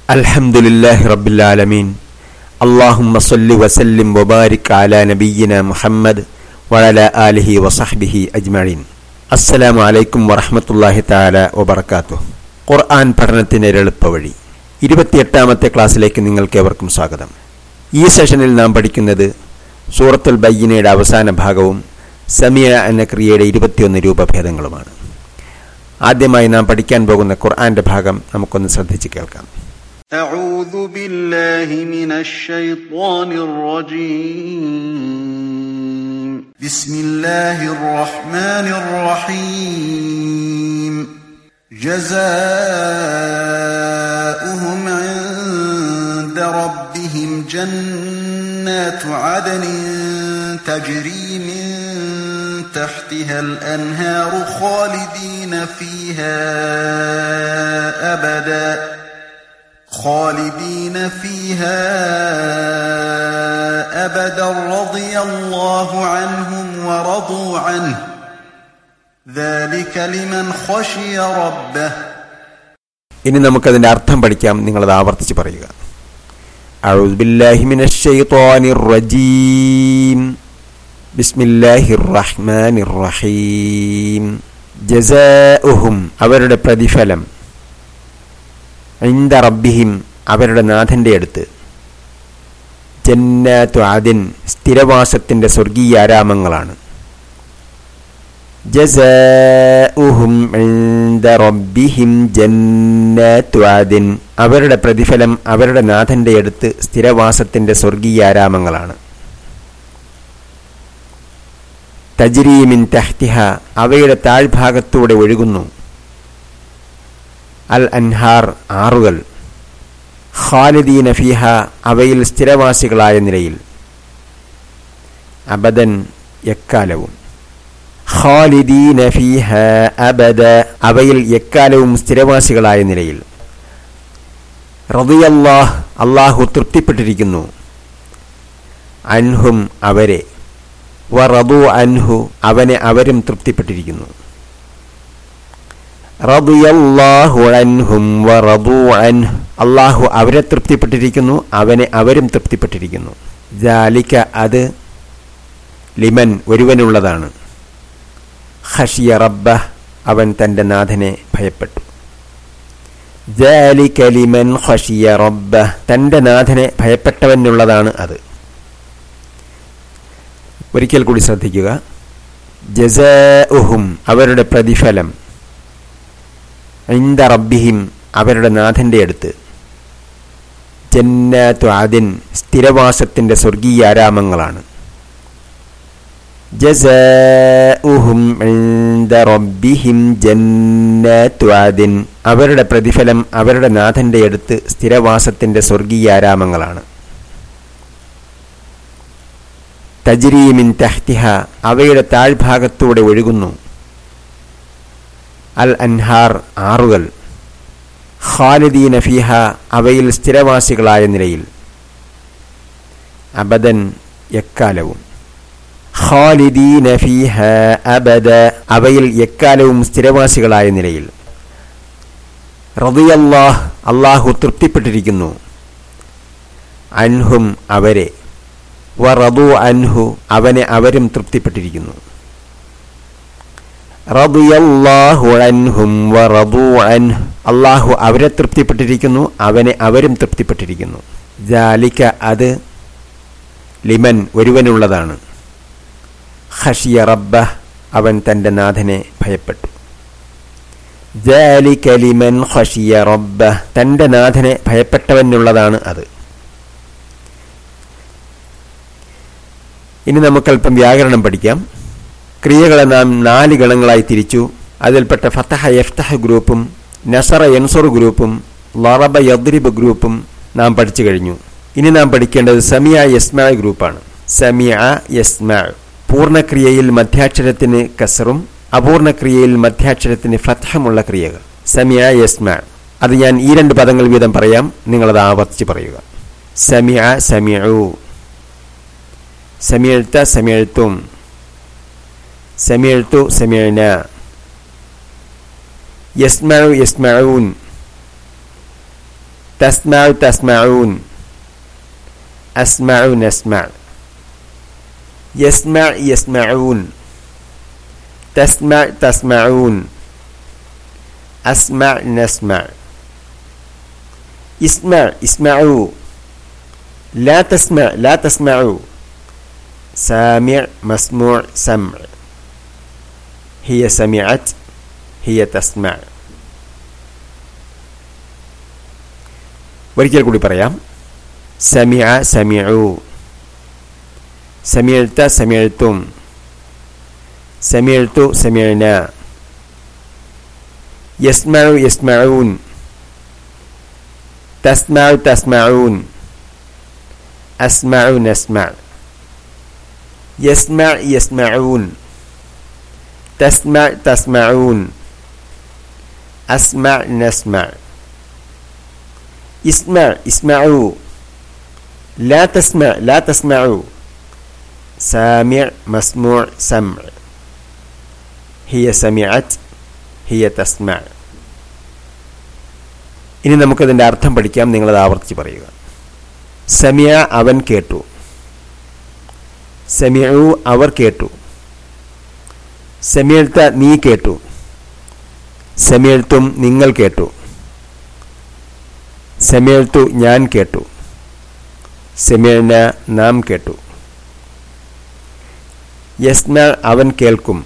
الحمد لله رب العالمين اللهم صل وسلم وبارك على نبينا محمد وعلى آله وصحبه أجمعين السلام عليكم ورحمة الله تعالى وبركاته ഖുർആൻ പഠനത്തിന് എളുപ്പ വഴി ഇരുപത്തിയെട്ടാമത്തെ ക്ലാസ്സിലേക്ക് നിങ്ങൾക്ക് എവർക്കും സ്വാഗതം ഈ സെഷനിൽ നാം പഠിക്കുന്നത് സൂറത്തുൽ ബയ്യനയുടെ അവസാന ഭാഗവും സമിയ എന്ന ക്രിയയുടെ ഇരുപത്തിയൊന്ന് രൂപഭേദങ്ങളുമാണ് ആദ്യമായി നാം പഠിക്കാൻ പോകുന്ന ഖുർആന്റെ ഭാഗം നമുക്കൊന്ന് ശ്രദ്ധിച്ച് കേൾക്കാം أعوذ بالله من الشيطان الرجيم بسم الله الرحمن الرحيم جزاؤهم عند ربهم جنات عدن تجري من تحتها الأنهار خالدين فيها أبداً خالدين فيها أبدا رضي الله عنهم ورضوا عنه ذلك لمن خشي ربه ഇനി നമുക്കതിന്റെ അർത്ഥം പഠിക്കാം നിങ്ങളത് ആവർത്തിച്ച് പറയുക أعوذ بالله من الشيطان الرجيم بسم الله الرحمن الرحيم جزاؤهم അവരുടെ പ്രതിഫലം ഇന്ദ റബ്ബിഹിം അവരുടെ നാഥന്റെ അടുത്ത് ജന്നാത്തു ആദിൻ സ്ഥിരവാസത്തിന്റെ സ്വർഗീയ ആരാമങ്ങളാണ് ജസാഉഹും ഇന്ദ റബ്ബിഹിം ജന്നാത്തു ആദിൻ അവരുടെ പ്രതിഫലം അവരുടെ നാഥന്റെ അടുത്ത് സ്ഥിരവാസത്തിന്റെ സ്വർഗീയ ആരാമങ്ങളാണ് തജ്രീമിൻ തഹ്തിഹ അവയുടെ താഴ്ഭാഗത്തൂടെ ഒഴുകുന്നു അൽ അൻഹാർ ആറുകൾ ഖാലിദീന ഫിഹ അവയിൽ സ്ഥിരവാസികളായ നിലയിൽ അബദൻ എക്കാലവും ഖാലിദീന ഫിഹ അബദ അവയിൽ എക്കാലവും സ്ഥിരവാസികളായ നിലയിൽ റളിയല്ലാഹ് അള്ളാഹു തൃപ്തിപ്പെട്ടിരിക്കുന്നു അൻഹും അവരെ വറദു അൻഹു അവനെ അവരും തൃപ്തിപ്പെട്ടിരിക്കുന്നു റളിയല്ലാഹു അൻഹും വറദു അൻഹു അള്ളാഹു അവരെ തൃപ്തിപ്പെട്ടിരിക്കുന്നു അവനെ അവരും തൃപ്തിപ്പെട്ടിരിക്കുന്നു ജാലിക്ക അത് ലിമൻ ഒരുവനുള്ളതാണ് ഖഷിയ റബ്ബ അവൻ തന്റെ നാഥനെ ഭയപ്പെട്ടു ജാലിക ലിമൻ ഖഷിയ റബ്ബ തന്റെ നാഥനെ ഭയപ്പെട്ടവനുള്ളതാണ് അത് ഒരിക്കൽ കൂടി ശ്രദ്ധിക്കുക ജസാഉഹും അവരുടെ പ്രതിഫലം ഇന്ദ റബ്ബിഹിം അവരുടെ നാഥന്റെ അടുത്ത് ജന്നാത്തു ആദിൻ സ്ഥിരവാസത്തിന്റെ സ്വർഗീയ ആരാമങ്ങളാണ് ജസാഉഹും ഇന്ദ റബ്ബിഹിം ജന്നാത്തു ആദിൻ അവരുടെ പ്രതിഫലം അവരുടെ നാഥന്റെ അടുത്ത് സ്ഥിരവാസത്തിന്റെ സ്വർഗീയ ആരാമങ്ങളാണ് തജ്രീമിൻ തഹ്തിഹ അവയുടെ താഴ്ഭാഗത്തൂടെ ഒഴുകുന്നു അൽ അൻഹാർ ആറുകൾ ഖാലിദീന ഫിഹ അവയിൽ സ്ഥിരവാസികളായ നിലയിൽ അബദൻ എക്കാലവും ഖാലിദീന ഫിഹ അബദ അവയിൽ എക്കാലവും സ്ഥിരവാസികളായ നിലയിൽ റളിയല്ലാഹ് അള്ളാഹു തൃപ്തിപ്പെട്ടിരിക്കുന്നു അൻഹും അവരെ വറദു അൻഹു അവനെ അവരും തൃപ്തിപ്പെട്ടിരിക്കുന്നു റളിയല്ലാഹു അൻഹും വറദു അൻഹു അള്ളാഹു അവരെ തൃപ്തിപ്പെട്ടിരിക്കുന്നു അവനെ അവരും തൃപ്തിപ്പെട്ടിരിക്കുന്നു ജാലിക അത് ലിമൻ ഒരുവനുള്ളതാണ് ഖഷിയ റബ്ബ അവൻ തന്റെ നാഥനെ ഭയപ്പെട്ടു ജാലിക ലിമൻ ഖഷിയ റബ്ബ തന്റെ നാഥനെ ഭയപ്പെട്ടവനുള്ളതാണ് അത് ഇനി നമുക്കല്പം വ്യാകരണം പഠിക്കാം ക്രിയകളെ നാം നാല് ഗണങ്ങളായി തിരിച്ചു അതിൽപ്പെട്ട ഫത്തഹ യഫ്തഹ ഗ്രൂപ്പും നസറ യൻസുർ ഗ്രൂപ്പും ലറബ യദ്രിബ് ഗ്രൂപ്പും നാം പഠിച്ചു കഴിഞ്ഞു ഇനി നാം പഠിക്കേണ്ടത് സമിയ യസ്മ ഗ്രൂപ്പാണ് സമിയ യസ്മ പൂർണ്ണക്രിയയിൽ മധ്യാക്ഷരത്തിന് കസറും അപൂർണക്രിയയിൽ മധ്യാക്ഷരത്തിന് ഫത്തഹമുള്ള ക്രിയകൾ സമിയ യസ്മ അത് ഞാൻ ഈ രണ്ട് പദങ്ങൾ വീതം പറയാം നിങ്ങളത് ആവർത്തിച്ച് പറയുക സമിയ സമിയു സമിയഴ്ത്ത സമിയഴ്ത്തും സമിയഴ്ത്തു സമിയന യസ്മഉ യസ്മഊൻ തസ്മഉ തസ്മഊൻ അസ്മഉ നസ്മഅ യസ്മഅ യസ്മഊൻ തസ്മഅ തസ്മഊൻ അസ്മഅ നസ്മഅ اسمع اسمعوا لا تسمع لا تسمعوا سامع مسموع سمع هي سمعت هي تسمع ഒരിക്കൽ കൂടി പറയാം സമിഅ സമിഉ സമിഅത്ത സമിഅത്തും സമിഅത്തു സമിഅന യസ്മഉ യസ്മഊൻ تسمع تسمعون أسمع نسمع يسمع يسمعون تسمع تسمعون أسمع نسمع اسمع اسمعوا لا تسمع لا تسمعوا سامع مسموع سمع هي سمعت هي تسمع ഇനി നമുക്കതിൻ്റെ അർത്ഥം പഠിക്കാം നിങ്ങളത് ആവർത്തിച്ച് പറയുക സമിയ അവൻ കേട്ടു സമിയു അവർ കേട്ടു സമിയൽത്ത നീ കേട്ടു സമിയൽത്തും നിങ്ങൾ കേട്ടു സമിയൽത്തു ഞാൻ കേട്ടു സെമിയന നാം കേട്ടു യസ്മ അവൻ കേൾക്കും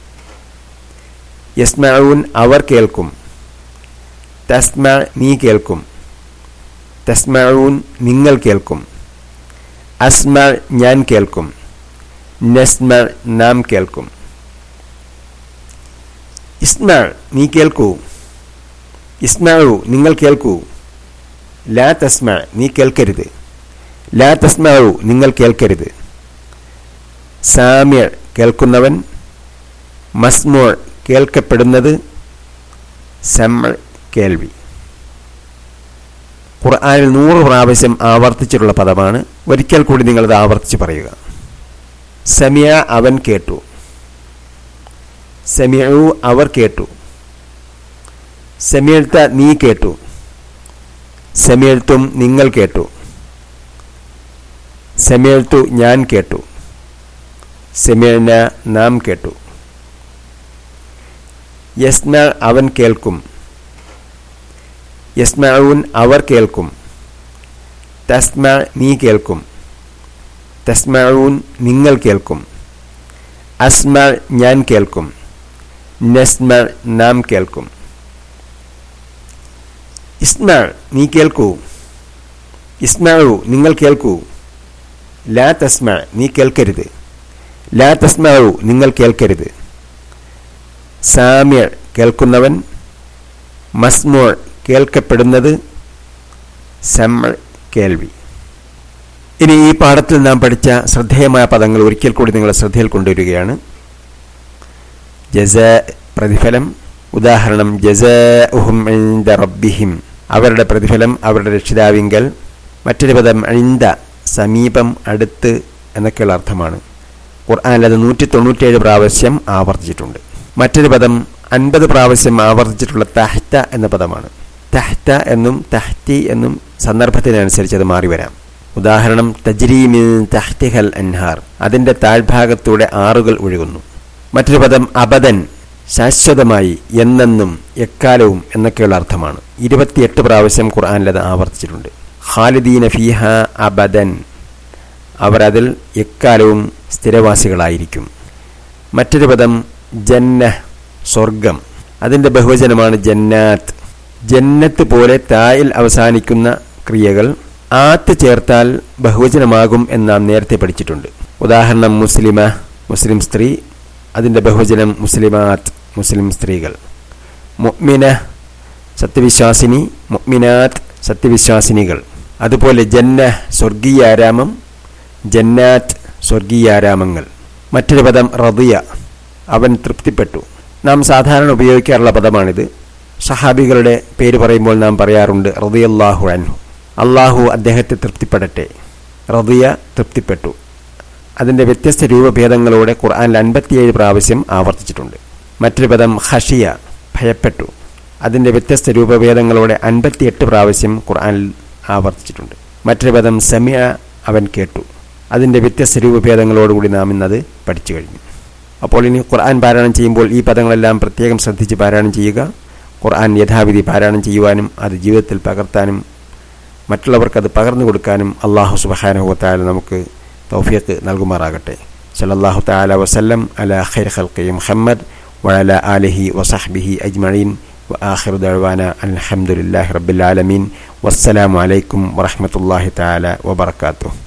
യസ്മഊൻ അവർ കേൾക്കും തസ്മ നീ കേൾക്കും തസ്മഊൻ നിങ്ങൾ കേൾക്കും അസ്മ ഞാൻ കേൾക്കും നസ്മ നാം കേൾക്കും ഇസ്മ നീ കേൾക്കൂ ഇസ്മഉ നിങ്ങൾ കേൾക്കൂ ലാ തസ്മ നീ കേൾക്കരുത് ലാ തസ്മഉ നിങ്ങൾ കേൾക്കരുത് സാമ്യ കേൾക്കുന്നവൻ മസ്മോൾ കേൾക്കപ്പെടുന്നത് സമ കേൾവി ഖുർആനിൽ നൂറ് പ്രാവശ്യം ആവർത്തിച്ചിട്ടുള്ള പദമാണ് ഒരിക്കൽ കൂടി നിങ്ങളത് ആവർത്തിച്ച് പറയുക സമിയ അവൻ കേട്ടു സമിയു അവർ കേട്ടു സെമിയൽത്ത നീ കേട്ടു സെമിയൽത്തും നിങ്ങൾ കേട്ടു സെമിയൽത്തു ഞാൻ കേട്ടു സെമിയന നാം കേട്ടു യസ്ന അവൻ കേൾക്കും യസ്മഊൻ അവർ കേൾക്കും തസ്മ നീ കേൾക്കും തസ്മഊൻ നിങ്ങൾ കേൾക്കും അസ്മ ഞാൻ കേൾക്കും നസ്മ നാം കേൾക്കും ഇസ്മ നീ കേൾക്കൂ ഇസ്മഉ നിങ്ങൾ കേൾക്കൂ ലാ തസ്മ നീ കേൾക്കരുത് ലാ തസ്മഉ നിങ്ങൾ കേൾക്കരുത് സാമ്യ കേൾക്കുന്നവൻ മസ്മോൾ കേൾക്കപ്പെടുന്നത് സമ കേൾവി ഇനി ഈ പാഠത്തിൽ നാം പഠിച്ച ശ്രദ്ധേയമായ പദങ്ങൾ ഒരിക്കൽ കൂടി നിങ്ങളെ ശ്രദ്ധയിൽ കൊണ്ടുവരികയാണ് ജസ പ്രതിഫലം ഉദാഹരണം ജസഉഹും ഇൻദ റബ്ബിഹിം അവരുടെ പ്രതിഫലം അവരുടെ രക്ഷിതാവിങ്കൽ മറ്റൊരു പദം ഇൻദ സമീപം അടുത്ത് എന്നൊക്കെയുള്ള അർത്ഥമാണ് ഖുർആാനിൽ അത് നൂറ്റി തൊണ്ണൂറ്റേഴ് പ്രാവശ്യം ആവർത്തിച്ചിട്ടുണ്ട് മറ്റൊരു പദം അൻപത് പ്രാവശ്യം ആവർത്തിച്ചിട്ടുള്ള തഹ്ത എന്ന പദമാണ് തഹ്ത എന്നും തഹ്തി എന്നും സന്ദർഭത്തിനനുസരിച്ച് അത് മാറി വരാം ഉദാഹരണം തജ്രീമിൻ തഹ്തിഹൽ അൻഹാർ അതിൻ്റെ താഴ്ഭാഗത്തൂടെ ആറുകൾ ഒഴുകുന്നു മറ്റൊരു പദം അബദൻ ശാശ്വതമായി എന്നെന്നും എക്കാലവും എന്നൊക്കെയുള്ള അർത്ഥമാണ് ഇരുപത്തിയെട്ട് പ്രാവശ്യം ഖുർആാനിൽ അത് ആവർത്തിച്ചിട്ടുണ്ട് ഖാലിദീന ഫീഹ അബദൻ അവർ അതിൽ എക്കാലവും സ്ഥിരവാസികളായിരിക്കും മറ്റൊരു പദം ജന്ന സ്വർഗം അതിൻ്റെ ബഹുവചനമാണ് ജന്നാത്ത് ജന്നത്ത് പോലെ തായിൽ അവസാനിക്കുന്ന ക്രിയകൾ ആത്ത് ചേർത്താൽ ബഹുവചനമാകും എന്ന് നാം നേരത്തെ പഠിച്ചിട്ടുണ്ട് ഉദാഹരണം മുസ്ലിമ മുസ്ലിം സ്ത്രീ അതിൻ്റെ ബഹുവചനം മുസ്ലിമാത്ത് മുസ്ലിം സ്ത്രീകൾ മുഅ്മിന സത്യവിശ്വാസിനി മുഅ്മിനാത്ത് സത്യവിശ്വാസിനികൾ അതുപോലെ ജന്ന സ്വർഗീയാരാമം ജന്നാത്ത് സ്വർഗീയാരാമങ്ങൾ മറ്റൊരു പദം റദിയ അവൻ തൃപ്തിപ്പെട്ടു നാം സാധാരണ ഉപയോഗിക്കാറുള്ള പദമാണിത് സഹാബികളുടെ പേര് പറയുമ്പോൾ നാം പറയാറുണ്ട് റദിയല്ലാഹു അൻഹു അള്ളാഹു അദ്ദേഹത്തെ തൃപ്തിപ്പെടട്ടെ റദിയ തൃപ്തിപ്പെട്ടു അതിൻ്റെ വ്യത്യസ്ത രൂപഭേദങ്ങളോടെ ഖുർആനിൽ അൻപത്തിയേഴ് പ്രാവശ്യം ആവർത്തിച്ചിട്ടുണ്ട് മറ്റൊരു പദം ഹഷിയ ഭയപ്പെട്ടു അതിൻ്റെ വ്യത്യസ്ത രൂപഭേദങ്ങളോടെ അൻപത്തിയെട്ട് പ്രാവശ്യം ഖുർആനിൽ ആവർത്തിച്ചിട്ടുണ്ട് മറ്റൊരു പദം സമിയ അവൻ കേട്ടു അതിൻ്റെ വ്യത്യസ്ത രൂപഭേദങ്ങളോടുകൂടി നാം ഇന്നത് പഠിച്ചു കഴിഞ്ഞു അപ്പോൾ ഇനി ഖുർആൻ പാരായണം ചെയ്യുമ്പോൾ ഈ പദങ്ങളെല്ലാം പ്രത്യേകം ശ്രദ്ധിച്ച് പാരായണം ചെയ്യുക ഖുർആൻ യഥാവിധി പാരായണം ചെയ്യുവാനും അത് ജീവിതത്തിൽ പകർത്താനും മറ്റുള്ളവർക്ക് അത് പകർന്നു കൊടുക്കാനും അള്ളാഹു സുബഹാനുഹത്താല നമുക്ക് തൗഫിയത്ത് നൽകുമാറാകട്ടെ സല്ലല്ലാഹു തആല വസല്ലം അല ഖൈർ ഖൽഖി മുഹമ്മദ് വഅല ആലിഹി വസഹ്ബിഹി അജ്മഈൻ وآخر دعوانا الحمد لله رب العالمين والسلام عليكم ورحمة الله تعالى وبركاته